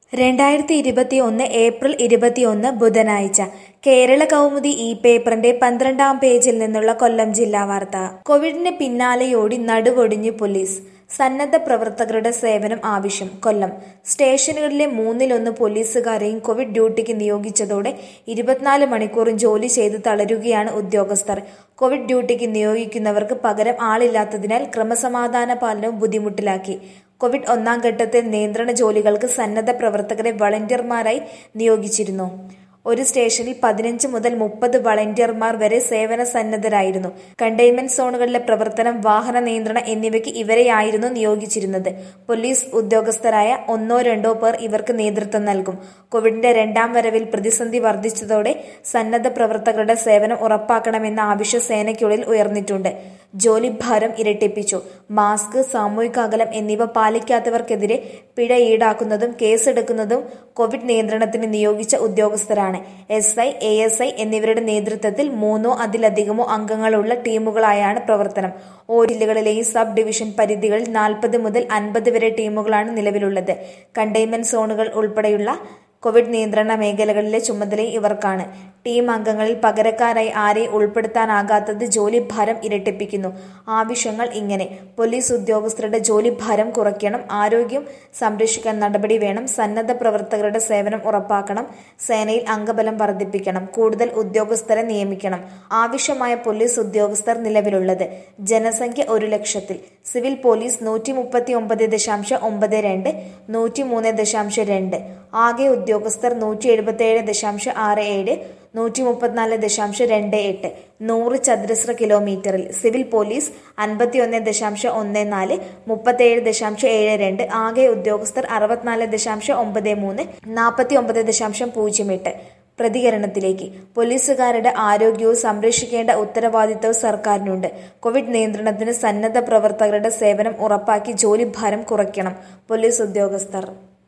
രണ്ടായിരത്തി ഇരുപത്തിയൊന്ന് ഏപ്രിൽ ഇരുപത്തിയൊന്ന് ബുധനാഴ്ച കേരള കൗമുദി ഈ പേപ്പറിന്റെ പന്ത്രണ്ടാം പേജിൽ നിന്നുള്ള കൊല്ലം ജില്ലാ വാർത്ത കോവിഡിന് പിന്നാലെയോടി നടുവൊടിഞ്ഞ് പോലീസ് സന്നദ്ധ പ്രവർത്തകരുടെ സേവനം ആവശ്യം കൊല്ലം സ്റ്റേഷനുകളിലെ മൂന്നിലൊന്ന് പോലീസുകാരെയും കോവിഡ് ഡ്യൂട്ടിക്ക് നിയോഗിച്ചതോടെ ഇരുപത്തിനാല് മണിക്കൂറും ജോലി ചെയ്ത് തളരുകയാണ് ഉദ്യോഗസ്ഥർ കോവിഡ് ഡ്യൂട്ടിക്ക് നിയോഗിക്കുന്നവർക്ക് പകരം ആളില്ലാത്തതിനാൽ ക്രമസമാധാന പാലനവും ബുദ്ധിമുട്ടിലാക്കി കോവിഡ് ഒന്നാം ഘട്ടത്തിൽ നിയന്ത്രണ ജോലികൾക്ക് സന്നദ്ധ പ്രവർത്തകരെ വളണ്ടിയർമാരായി നിയോഗിച്ചിരുന്നു ഒരു സ്റ്റേഷനിൽ പതിനഞ്ച് മുതൽ മുപ്പത് വളണ്ടിയർമാർ വരെ സേവന സന്നദ്ധരായിരുന്നു കണ്ടെയ്ൻമെന്റ് സോണുകളിലെ പ്രവർത്തനം വാഹന നിയന്ത്രണം എന്നിവയ്ക്ക് ഇവരെയായിരുന്നു നിയോഗിച്ചിരുന്നത് പോലീസ് ഉദ്യോഗസ്ഥരായ ഒന്നോ രണ്ടോ പേർ ഇവർക്ക് നേതൃത്വം നൽകും കോവിഡിന്റെ രണ്ടാം വരവിൽ പ്രതിസന്ധി വർദ്ധിച്ചതോടെ സന്നദ്ധ പ്രവർത്തകരുടെ സേവനം ഉറപ്പാക്കണമെന്ന ആവശ്യം സേനയ്ക്കുള്ളിൽ ഉയർന്നിട്ടുണ്ട് ജോലിഭാരം ഇരട്ടിപ്പിച്ചു മാസ്ക് സാമൂഹിക അകലം എന്നിവ പാലിക്കാത്തവർക്കെതിരെ പിഴ ഈടാക്കുന്നതും കേസെടുക്കുന്നതും കോവിഡ് നിയന്ത്രണത്തിന് നിയോഗിച്ച ഉദ്യോഗസ്ഥരാണ് S I A S I എന്നിവരുടെ നേതൃത്വത്തിൽ മൂന്നോ അതിലധികമോ അംഗങ്ങളുള്ള ടീമുകളായാണ് പ്രവർത്തനം ഓരോ ജില്ലകളിലെയും സബ് ഡിവിഷൻ പരിധികളിൽ നാൽപ്പത് മുതൽ അൻപത് വരെ ടീമുകളാണ് നിലവിലുള്ളത് കണ്ടെയ്ൻമെന്റ് സോണുകൾ ഉൾപ്പെടെയുള്ള കോവിഡ് നിയന്ത്രണ മേഖലകളിലെ ചുമതലയും ഇവർക്കാണ് ടീം അംഗങ്ങളിൽ പകരക്കാരായി ആരെയും ഉൾപ്പെടുത്താനാകാത്തത് ജോലിഭാരം ഇരട്ടിപ്പിക്കുന്നു ആവശ്യങ്ങൾ ഇങ്ങനെ പോലീസ് ഉദ്യോഗസ്ഥരുടെ ജോലിഭാരം കുറയ്ക്കണം ആരോഗ്യം സംരക്ഷിക്കാൻ നടപടി വേണം സന്നദ്ധ പ്രവർത്തകരുടെ സേവനം ഉറപ്പാക്കണം സേനയിൽ അംഗബലം വർദ്ധിപ്പിക്കണം കൂടുതൽ ഉദ്യോഗസ്ഥരെ നിയമിക്കണം ആവശ്യമായ പോലീസ് ഉദ്യോഗസ്ഥർ നിലവിലുള്ളത് ജനസംഖ്യ ഒരു ലക്ഷത്തിൽ സിവിൽ പോലീസ് നൂറ്റി മുപ്പത്തി ഒമ്പത് ദശാംശം ഒമ്പത് രണ്ട് നൂറ്റി മൂന്ന് ദശാംശം രണ്ട് ആകെ ഉദ്യോഗസ്ഥർ നൂറ്റി എഴുപത്തിയേഴ് ദശാംശം ആറ് ഏഴ് നൂറ്റി മുപ്പത്തിനാല് ദശാംശം രണ്ട് എട്ട് നൂറ് ചതുരശ്ര കിലോമീറ്ററിൽ സിവിൽ പോലീസ് അൻപത്തിയൊന്ന് ദശാംശം ഒന്ന് നാല് മുപ്പത്തേഴ് ദശാംശം ഏഴ് രണ്ട് ആകെ ഉദ്യോഗസ്ഥർ അറുപത്തിനാല് ദശാംശം ഒമ്പത് മൂന്ന് നാൽപ്പത്തി ഒമ്പത് ദശാംശം പൂജ്യം എട്ട് പ്രതികരണത്തിലേക്ക് പോലീസുകാരുടെ ആരോഗ്യവും സംരക്ഷിക്കേണ്ട ഉത്തരവാദിത്തവും സർക്കാരിനുണ്ട് കോവിഡ് നിയന്ത്രണത്തിന് സന്നദ്ധ പ്രവർത്തകരുടെ സേവനം ഉറപ്പാക്കി ജോലിഭാരം കുറയ്ക്കണം പോലീസ് ഉദ്യോഗസ്ഥർ